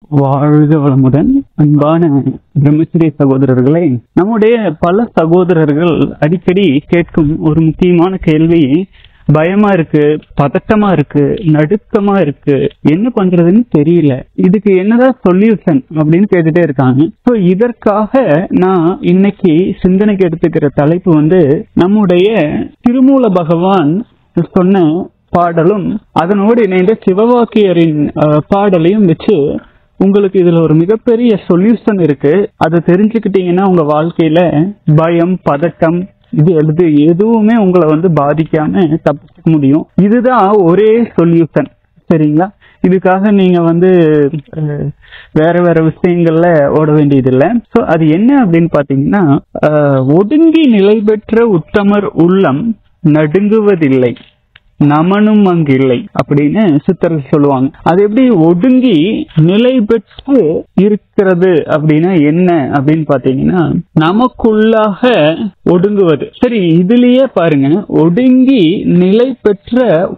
வாழ்க வளமுடன் அன்பான பிரம்மச்சரிய சகோதரர்களே நம்முடைய பல சகோதரர்கள் அடிக்கடி கேட்கும் ஒரு முக்கியமான கேள்வி பயமா இருக்கு பதட்டமா இருக்கு நடுக்கமா இருக்கு என்ன பண்றதுன்னு தெரியல இதுக்கு என்னதான் சொல்யூஷன் அப்படின்னு கேட்டுட்டே இருக்காங்க சோ இதற்காக நான் இன்னைக்கு சிந்தனைக்கு எடுத்துக்கிற தலைப்பு வந்து நம்முடைய திருமூல பகவான் சொன்ன பாடலும் அதனோடு இணைந்த சிவவாக்கியரின் அஹ், பாடலையும் வச்சு உங்களுக்கு இதுல ஒரு மிகப்பெரிய சொல்யூஷன் இருக்கு அதை தெரிஞ்சுக்கிட்டீங்கன்னா உங்க வாழ்க்கையில பயம் பதட்டம் இது எழுது எதுவுமே உங்களை வந்து பாதிக்காம தப்பிச்சுக்க முடியும் இதுதான் ஒரே சொல்யூஷன் சரிங்களா இதுக்காக நீங்க வந்து அஹ், வேற வேற விஷயங்கள்ல ஓட வேண்டியதில்லை சோ அது என்ன அப்படின்னு பாத்தீங்கன்னா அஹ், ஒடுங்கி நிலை பெற்ற உத்தமர் உள்ளம் நடுங்குவதில்லை நமனும் அங்கு இல்லை அப்படின்னு சித்தர்கள் சொல்லுவாங்க அது எப்படி ஒடுங்கி நிலை பெற்று இருக்கிறது அப்படின்னா என்ன அப்படின்னு பாத்தீங்கன்னா நமக்குள்ளாக ஒடுங்குவது சரி இதுலயே பாருங்க ஒடுங்கி நிலை பெற்ற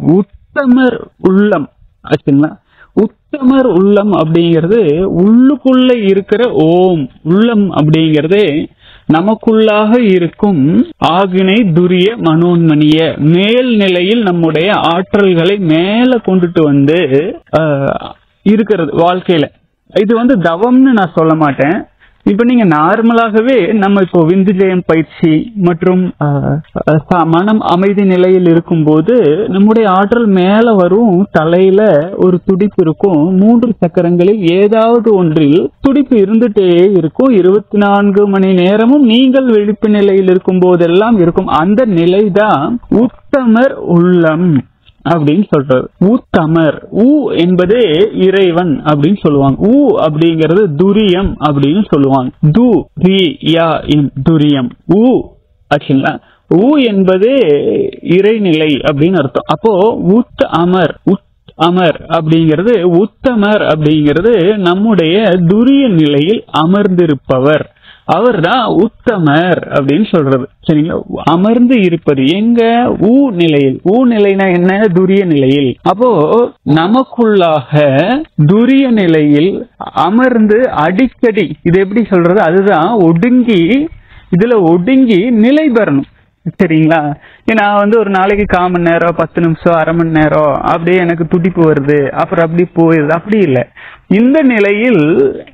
உத்தமர் உள்ளம் ஆச்சுங்களா உத்தமர் உள்ளம் அப்படிங்கிறது உள்ளுக்குள்ள இருக்கிற ஓம் உள்ளம் அப்படிங்கிறது நமக்குள்ளாக இருக்கும் ஆகினை துரிய மனோன்மணிய மேல் நிலையில் நம்முடைய ஆற்றல்களை மேல கொண்டுட்டு வந்து ஆஹ், இருக்கிறது வாழ்க்கையில இது வந்து தவம்னு நான் சொல்ல மாட்டேன் இப்ப நீங்க நார்மலாகவே நம்ம இப்போ விந்து ஜெயம் பயிற்சி மற்றும் ஆஹ், ச- மனம் அமைதி நிலையில் இருக்கும்போது நம்முடைய ஆற்றல் மேல வரும் தலையில ஒரு துடிப்பு இருக்கும் மூன்று சக்கரங்களில் ஏதாவது ஒன்றில் துடிப்பு இருந்துட்டே இருக்கும் இருபத்தி நான்கு மணி நேரமும் நீங்கள் விழிப்பு நிலையில் இருக்கும் போதெல்லாம் இருக்கும் அந்த நிலைதான் உத்தமர் உள்ளம் அப்படின்னு சொல்றது உத்தமர் உ என்பது இறைவன் அப்படின்னு சொல்லுவாங்க உ அப்படிங்கிறது துரியம் அப்படின்னு சொல்லுவாங்க து ரி யா இம் துரியம் உ ஆச்சுங்களா உ என்பது இறைநிலை அப்படின்னு அர்த்தம் அப்போ உத் அமர் உத் அமர் அப்படிங்கிறது உத்தமர் அப்படிங்கிறது நம்முடைய துரிய நிலையில் அமர்ந்திருப்பவர் அவர்தான் உத்தமர் அப்படின்னு சொல்றது சரிங்களா அமர்ந்து இருப்பது எங்க ஊ நிலையில் ஊ நிலைனா என்ன துரிய நிலையில் அப்போ நமக்குள்ளாக துரிய நிலையில் அமர்ந்து அடிக்கடி இது எப்படி சொல்றது அதுதான் ஒடுங்கி இதுல ஒடுங்கி நிலை பெறணும் சரிங்களா நான் வந்து ஒரு நாளைக்கு கால் மணி நேரம் பத்து நிமிஷம் அரை மணி நேரம் அப்படியே எனக்கு துடிப்பு வருது அப்புறம் அப்படி போயிருது அப்படி இல்லை இந்த நிலையில்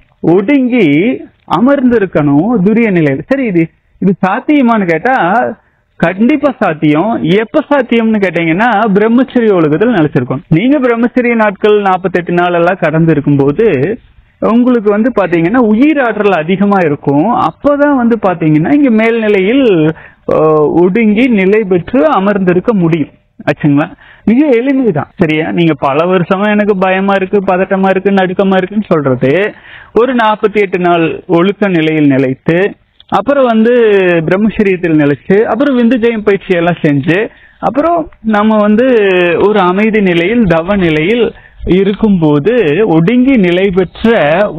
ஒடுங்கி அமர்ந்து இருக்கணும் துரிய நிலையில் சரி இது இது சாத்தியமான்னு கேட்டா கண்டிப்பா சாத்தியம் எப்ப சாத்தியம்னு கேட்டீங்கன்னா பிரம்மச்சரிய உலகத்தில் நினைச்சிருக்கோம் நீங்க பிரம்மச்சரிய நாட்கள் நாற்பத்தெட்டு நாள் எல்லாம் கடந்து இருக்கும்போது உங்களுக்கு வந்து பாத்தீங்கன்னா உயிர் ஆற்றல் அதிகமா இருக்கும் அப்பதான் வந்து பாத்தீங்கன்னா இங்க மேல்நிலையில் அஹ், ஒடுங்கி நிலை பெற்று அமர்ந்திருக்க முடியும் ஆச்சுங்களா மிக எளிமைதான் சரியா நீங்க பல வருஷமா எனக்கு பயமா இருக்கு பதட்டமா இருக்கு நடுக்கமா இருக்குன்னு சொல்றது ஒரு நாற்பத்தி எட்டு நாள் ஒழுக்க நிலையில் நிலைத்து அப்புறம் வந்து பிரம்மச்சரியத்தில் நிலைச்சு அப்புறம் விந்து ஜெயம் பயிற்சி எல்லாம் செஞ்சு அப்புறம் நம்ம வந்து ஒரு அமைதி நிலையில் தவ நிலையில் இருக்கும்போது ஒடுங்கி நிலை பெற்ற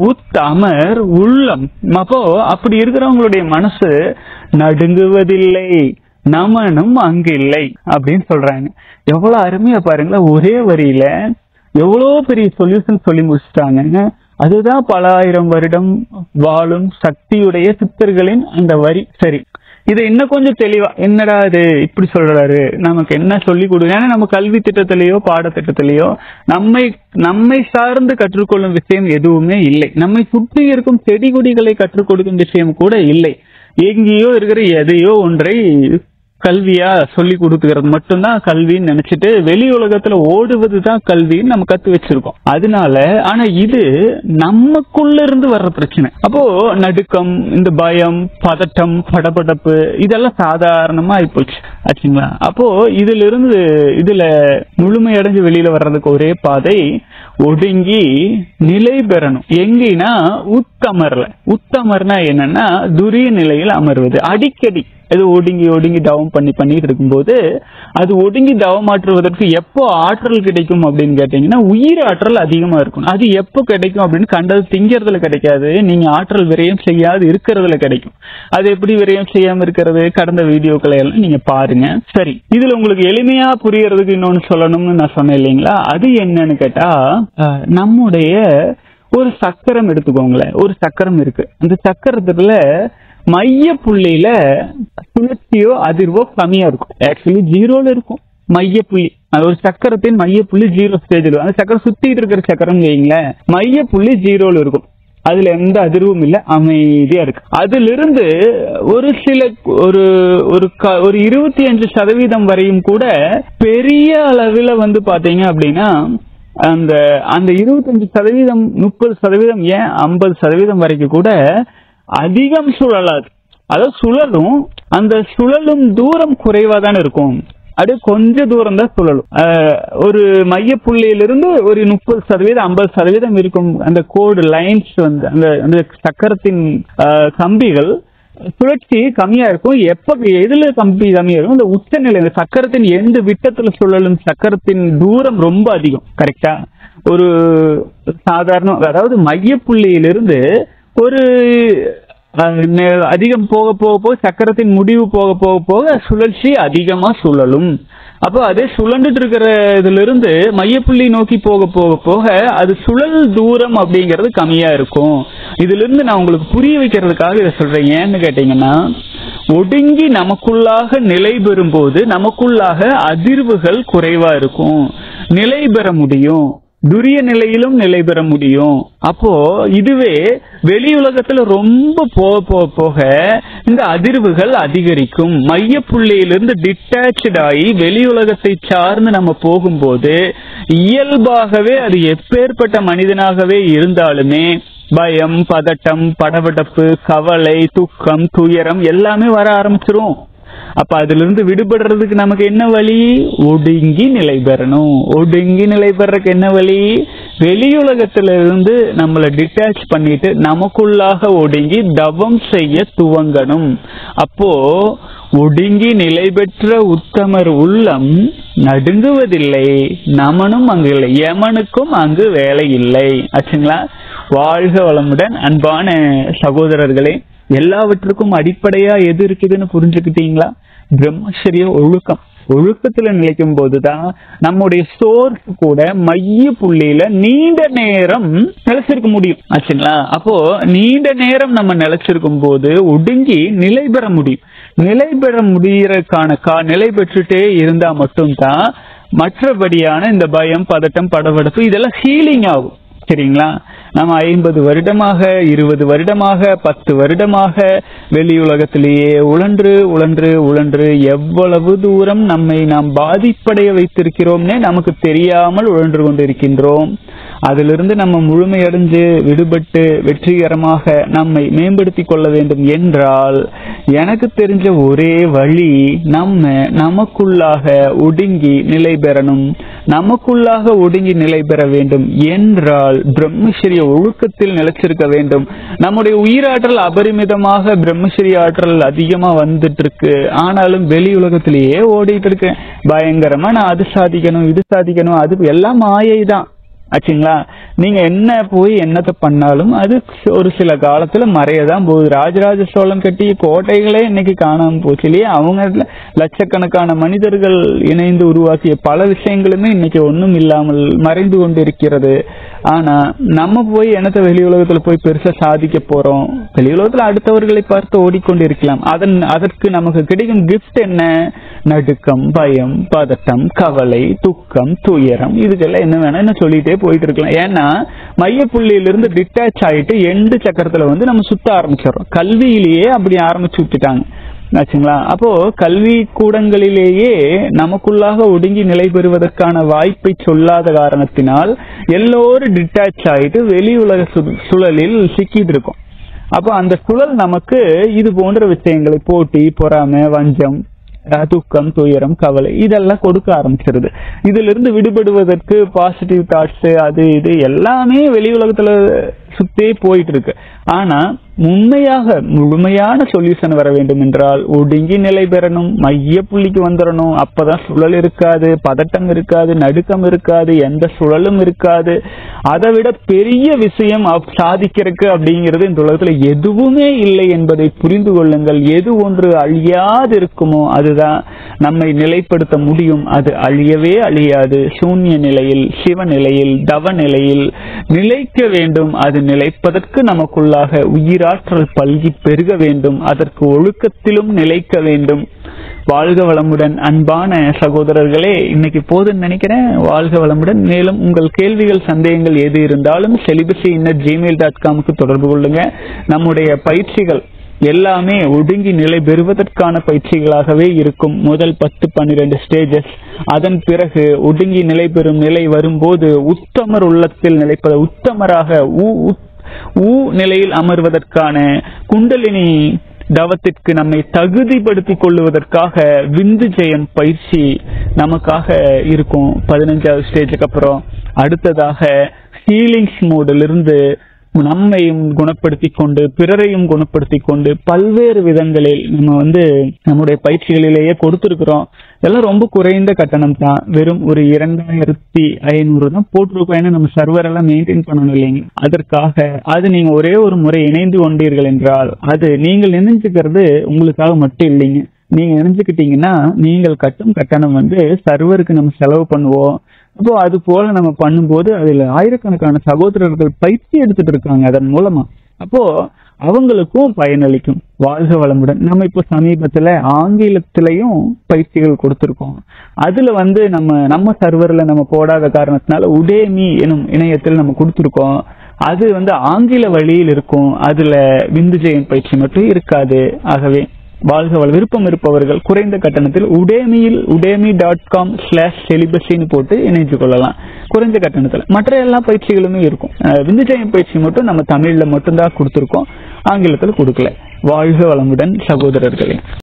உத்தமர் உள்ளம் அப்போ அப்படி இருக்கிறவங்களுடைய மனசு நடுங்குவதில்லை நமனும் அங்கு இல்லை அப்படின்னு சொல்றாங்க எவ்வளவு அருமையா பாருங்களேன் ஒரே வரியில எவ்வளவு பெரிய சொல்யூஷன் சொல்லி முடிச்சிட்டாங்க அதுதான் பல ஆயிரம் வருடம் வாழும் சக்தியுடைய சித்தர்களின் அந்த வரி சரி இதை இன்னும் கொஞ்சம் தெளிவா என்னடா இது இப்படி சொல்றாரு நமக்கு என்ன சொல்லி கொடுங்க ஏன்னா நம்ம கல்வி திட்டத்திலேயோ பாடத்திட்டத்திலேயோ நம்மை நம்மை சார்ந்து கற்றுக்கொள்ளும் விஷயம் எதுவுமே இல்லை நம்மை சுற்றி இருக்கும் செடி கொடிகளை கற்றுக் கொடுக்கும் விஷயம் கூட இல்லை எங்கேயோ இருக்கிற எதையோ ஒன்றை கல்வியா சொல்லி கொடுக்கிறது மட்டும்தான் கல்வின்னு நினைச்சிட்டு வெளி உலகத்துல ஓடுவது தான் கல்வின்னு நம்ம கத்து வச்சிருக்கோம் அதனால ஆனா இது நமக்குள்ள இருந்து வர்ற பிரச்சனை அப்போ நடுக்கம் இந்த பயம் பதட்டம் படபடப்பு இதெல்லாம் சாதாரணமா ஆயிப்போச்சு ஆச்சுங்களா அப்போ இதுல இருந்து இதுல முழுமையடைஞ்சு வெளியில வர்றதுக்கு ஒரே பாதை ஒடுங்கி நிலை பெறணும் எங்கன்னா உத்தமர்ல உத்தமர்னா என்னன்னா துரிய நிலையில் அமர்வது அடிக்கடி அது ஒடுங்கி ஒடுங்கி தவம் பண்ணி பண்ணிட்டு இருக்கும்போது அது ஒடுங்கி தவமாற்றுவதற்கு எப்போ ஆற்றல் கிடைக்கும் அப்படின்னு கேட்டீங்கன்னா உயிர் ஆற்றல் அதிகமா இருக்கும் அது எப்போ கிடைக்கும் அப்படின்னு கண்டது திங்கிறதுல கிடைக்காது நீங்க ஆற்றல் விரயம் செய்யாது இருக்கிறதுல கிடைக்கும் அது எப்படி விரயம் செய்யாம இருக்கிறது கடந்த வீடியோக்களை எல்லாம் நீங்க பாருங்க சரி இதுல உங்களுக்கு எளிமையா புரியறதுக்கு இன்னொன்னு சொல்லணும்னு நான் சொன்னேன் இல்லைங்களா அது என்னன்னு கேட்டா அஹ், நம்முடைய ஒரு சக்கரம் எடுத்துக்கோங்களேன் ஒரு சக்கரம் இருக்கு அந்த சக்கரத்துல மைய புள்ளியில சுழற்சியோ அதிர்வோ கம்மியா இருக்கும் ஆக்சுவலி ஜீரோல இருக்கும் மைய புள்ளி அது ஒரு சக்கரத்தின் மைய புள்ளி ஜீரோ ஸ்டேஜில் அந்த சக்கரம் சுத்திட்டு இருக்கிற சக்கரம் வைங்களேன் மைய புள்ளி ஜீரோல இருக்கும் அதுல எந்த அதிர்வும் இல்ல அமைதியா இருக்கு அதுல இருந்து ஒரு சில ஒரு ஒரு க- ஒரு இருபத்தி அஞ்சு சதவீதம் வரையும் கூட பெரிய அளவுல வந்து பாத்தீங்க அப்படின்னா அந்த அந்த இருபத்தஞ்சு சதவீதம் முப்பது சதவீதம் ஏன் ஐம்பது சதவீதம் வரைக்கும் கூட அதிகம் சுழலாது அதாவது சுழலும் அந்த சுழலும் தூரம் குறைவா தான் இருக்கும் அது கொஞ்ச தூரம் தான் சுழலும் அஹ், ஒரு மையப்புள்ளியிலிருந்து ஒரு முப்பது சதவீதம் ஐம்பது சதவீதம் இருக்கும் அந்த கோடு லைன்ஸ் வந்து அந்த அந்த சக்கரத்தின் அஹ், கம்பிகள் சுழற்சி கம்மியா இருக்கும் எப்ப எதுல கம்பி கம்மியா இருக்கும் இந்த உச்சநிலை இந்த சக்கரத்தின் எந்த விட்டத்துல சுழலும் சக்கரத்தின் தூரம் ரொம்ப அதிகம் கரெக்டா ஒரு சாதாரண அதாவது மையப்புள்ளியிலிருந்து ஒரு அஹ், நெ- அதிகம் போக போக போக சக்கரத்தின் முடிவு போக போக போக சுழற்சி அதிகமா சுழலும் அப்போ அதே சுழண்டுட்டு இருக்கிற இதுல இருந்து மையப்புள்ளி நோக்கி போக போக போக அது சுழல் தூரம் அப்படிங்கிறது கம்மியா இருக்கும் இதுல இருந்து நான் உங்களுக்கு புரிய வைக்கிறதுக்காக இதை சொல்றேன் ஏன்னு கேட்டீங்கன்னா ஒடுங்கி நமக்குள்ளாக நிலை பெறும்போது நமக்குள்ளாக அதிர்வுகள் குறைவா இருக்கும் நிலை பெற முடியும் துரிய நிலையிலும் நிலை பெற முடியும் அப்போ இதுவே வெளி உலகத்துல ரொம்ப போக போக போக இந்த அதிர்வுகள் அதிகரிக்கும் மைய புள்ளியிலிருந்து டிட்டாச்சு ஆகி வெளி உலகத்தை சார்ந்து நம்ம போகும்போது இயல்பாகவே அது எப்பேற்பட்ட மனிதனாகவே இருந்தாலுமே பயம் பதட்டம் படபடப்பு கவலை துக்கம் துயரம் எல்லாமே வர ஆரம்பிச்சிரும் அப்ப அதுல இருந்து விடுபடுறதுக்கு நமக்கு என்ன வழி ஒடுங்கி நிலை பெறணும் ஒடுங்கி நிலை பெறறதுக்கு என்ன வழி வெளியுலகத்துல இருந்து நம்மளை டிட்டாச் பண்ணிட்டு நமக்குள்ளாக ஒடுங்கி தவம் செய்ய துவங்கணும் அப்போ ஒடுங்கி நிலை பெற்ற உத்தமர் உள்ளம் நடுங்குவதில்லை நமனும் அங்கு இல்லை யமனுக்கும் அங்கு வேலை இல்லை ஆச்சுங்களா வாழ்க வளமுடன் அன்பான சகோதரர்களே எல்லாவற்றுக்கும் அடிப்படையா எது இருக்குதுன்னு புரிஞ்சுக்கிட்டீங்களா பிரம்மச்சரிய ஒழுக்கம் ஒழுக்கத்துல நிலைக்கும் போதுதான் நம்முடைய சோர்ஸ் கூட மைய புள்ளியில நீண்ட நேரம் நிலைச்சிருக்க முடியும் ஆச்சுங்களா அப்போ நீண்ட நேரம் நம்ம நிலைச்சிருக்கும் போது ஒடுங்கி நிலை பெற முடியும் நிலை பெற முடியறதுக்கான கா நிலை பெற்றுட்டே இருந்தா மட்டும்தான் மற்றபடியான இந்த பயம் பதட்டம் படபடப்பு இதெல்லாம் ஹீலிங் ஆகும் சரிங்களா நம்ம ஐம்பது வருடமாக இருபது வருடமாக பத்து வருடமாக வெளி உலகத்திலேயே உழன்று உழன்று உழன்று எவ்வளவு தூரம் நம்மை நாம் பாதிப்படைய வைத்திருக்கிறோம்னே நமக்கு தெரியாமல் உழன்று கொண்டிருக்கின்றோம் அதிலிருந்து நம்ம முழுமையடைஞ்சு விடுபட்டு வெற்றிகரமாக நம்மை மேம்படுத்திக் கொள்ள வேண்டும் என்றால் எனக்கு தெரிஞ்ச ஒரே வழி நம்ம நமக்குள்ளாக ஒடுங்கி நிலை பெறணும் நமக்குள்ளாக ஒடுங்கி நிலை பெற வேண்டும் என்றால் பிரம்மச்சரிய ஒழுக்கத்தில் நிலைச்சிருக்க வேண்டும் நம்முடைய உயிராற்றல் அபரிமிதமாக பிரம்மச்சரிய ஆற்றல் அதிகமா வந்துட்டு இருக்கு ஆனாலும் வெளி உலகத்திலேயே ஓடிட்டு இருக்கு பயங்கரமா நான் அது சாதிக்கணும் இது சாதிக்கணும் அது எல்லாம் மாயை தான் ஆச்சுங்களா நீங்க என்ன போய் என்னத்தை பண்ணாலும் அது ஒரு சில காலத்துல மறையதான் போகுது ராஜராஜ சோழன் கட்டிய கோட்டைகளே இன்னைக்கு காணாம போச்சு இல்லையா அவங்க லட்சக்கணக்கான மனிதர்கள் இணைந்து உருவாக்கிய பல விஷயங்களுமே இன்னைக்கு ஒண்ணும் இல்லாமல் மறைந்து கொண்டிருக்கிறது ஆனா நம்ம போய் என்னத்தை வெளி உலகத்துல போய் பெருசா சாதிக்க போறோம் வெளி உலகத்துல அடுத்தவர்களை பார்த்து ஓடிக்கொண்டிருக்கலாம் அதன் அதற்கு நமக்கு கிடைக்கும் கிஃப்ட் என்ன நடுக்கம் பயம் பதட்டம் கவலை துக்கம் துயரம் இதுக்கெல்லாம் என்ன வேணா என்ன சொல்லிட்டே போயிட்டு இருக்கலாம் ஏன்னா மையப்புள்ளியிலிருந்து டிட்டாச் ஆயிட்டு எண்டு சக்கரத்துல வந்து நம்ம சுத்த ஆரம்பிச்சிடறோம் கல்வியிலேயே அப்படி ஆரம்பிச்சு விட்டுட்டாங்க ஆச்சுங்களா அப்போ கல்வி கூடங்களிலேயே நமக்குள்ளாக ஒடுங்கி நிலை பெறுவதற்கான வாய்ப்பை சொல்லாத காரணத்தினால் எல்லோரும் டிட்டாச் ஆயிட்டு வெளி உலக சு- சுழலில் சிக்கிட்டு இருக்கோம் அப்போ அந்த சுழல் நமக்கு இது போன்ற விஷயங்களை போட்டி பொறாமை வஞ்சம் அஹ், துக்கம் துயரம் கவலை இதெல்லாம் கொடுக்க ஆரம்பிச்சிருது இதுல இருந்து விடுபடுவதற்கு பாசிட்டிவ் தாட்ஸ் அது இது எல்லாமே வெளி உலகத்துல சுத்தே போயிட்டு இருக்கு ஆனா உண்மையாக முழுமையான சொல்யூஷன் வர வேண்டும் என்றால் ஒடுங்கி நிலை பெறணும் மைய புள்ளிக்கு வந்துடணும் அப்பதான் சுழல் இருக்காது பதட்டம் இருக்காது நடுக்கம் இருக்காது எந்த சுழலும் இருக்காது அதை விட பெரிய விஷயம் அப்- சாதிக்கிறதுக்கு அப்படிங்கிறது இந்த உலகத்துல எதுவுமே இல்லை என்பதை புரிந்து கொள்ளுங்கள் எது ஒன்று அழியாது இருக்குமோ அதுதான் நம்மை நிலைப்படுத்த முடியும் அது அழியவே அழியாது சூன்ய நிலையில் சிவ நிலையில் தவ நிலையில் நிலைக்க வேண்டும் அது நிலைப்பதற்கு நமக்குள்ளாக உயிராற்றல் பல்கி பெருக வேண்டும் அதற்கு ஒழுக்கத்திலும் நிலைக்க வேண்டும் வாழ்க வளமுடன் அன்பான சகோதரர்களே இன்னைக்கு போதுன்னு நினைக்கிறேன் வாழ்க வளமுடன் மேலும் உங்கள் கேள்விகள் சந்தேகங்கள் எது இருந்தாலும் செலிபசி இன்னர் ஜிமெயில் டாட் காமுக்கு தொடர்பு கொள்ளுங்க நம்முடைய பயிற்சிகள் எல்லாமே ஒடுங்கி நிலை பெறுவதற்கான பயிற்சிகளாகவே இருக்கும் முதல் பத்து பன்னிரண்டு ஸ்டேஜஸ் அதன் பிறகு ஒடுங்கி நிலை பெறும் நிலை வரும்போது உத்தமர் உள்ளத்தில் நிலைப்பத உத்தமராக ஊ- உத்- ஊ நிலையில் அமர்வதற்கான குண்டலினி தவத்திற்கு நம்மை தகுதிப்படுத்திக் கொள்ளுவதற்காக விந்து ஜெயம் பயிற்சி நமக்காக இருக்கும் பதினஞ்சாவது ஸ்டேஜுக்கு அப்புறம் அடுத்ததாக ஹீலிங்ஸ் மோடிலிருந்து நம்மையும் குணப்படுத்திக் கொண்டு பிறரையும் குணப்படுத்திக் கொண்டு பல்வேறு விதங்களில் நம்ம வந்து நம்முடைய பயிற்சிகளிலேயே கொடுத்திருக்கிறோம் இதெல்லாம் ரொம்ப குறைந்த கட்டணம் தான் வெறும் ஒரு இரண்டாயிரத்தி ஐநூறு தான் போட்டிருக்கோம் ஏன்னா நம்ம சர்வர் எல்லாம் மெயின்டைன் பண்ணணும் இல்லைங்க அதற்காக அது நீங்க ஒரே ஒரு முறை இணைந்து கொண்டீர்கள் என்றால் அது நீங்கள் நினைச்சுக்கிறது உங்களுக்காக மட்டும் இல்லைங்க நீங்க நினைச்சுக்கிட்டீங்கன்னா நீங்கள் கட்டும் கட்டணம் வந்து சர்வருக்கு நம்ம செலவு பண்ணுவோம் அப்போ அது போல நம்ம பண்ணும்போது அதுல ஆயிரக்கணக்கான சகோதரர்கள் பயிற்சி எடுத்துட்டு இருக்காங்க அதன் மூலமா அப்போ அவங்களுக்கும் பயனளிக்கும் வாழ்க வளமுடன் நம்ம இப்போ சமீபத்துல ஆங்கிலத்திலையும் பயிற்சிகள் கொடுத்திருக்கோம் அதுல வந்து நம்ம நம்ம சர்வர்ல நம்ம போடாத காரணத்தினால உடேமி எனும் இணையத்தில் நம்ம கொடுத்திருக்கோம் அது வந்து ஆங்கில வழியில் இருக்கும் அதுல விந்து ஜெயம் பயிற்சி மட்டும் இருக்காது ஆகவே வாழ்க வள விருப்பம் இருப்பவர்கள் குறைந்த கட்டணத்தில் உடேமியில் உடேமி டாட் காம் ஸ்லாஷ் செலிபஸின்னு போட்டு இணைஞ்சு கொள்ளலாம் குறைந்த கட்டணத்தில் மற்ற எல்லா பயிற்சிகளுமே இருக்கும் அஹ் விந்துஜயம் பயிற்சி மட்டும் நம்ம தமிழ்ல மட்டும்தான் கொடுத்துருக்கோம் ஆங்கிலத்தில் கொடுக்கல வாழ்க வளமுடன் சகோதரர்களே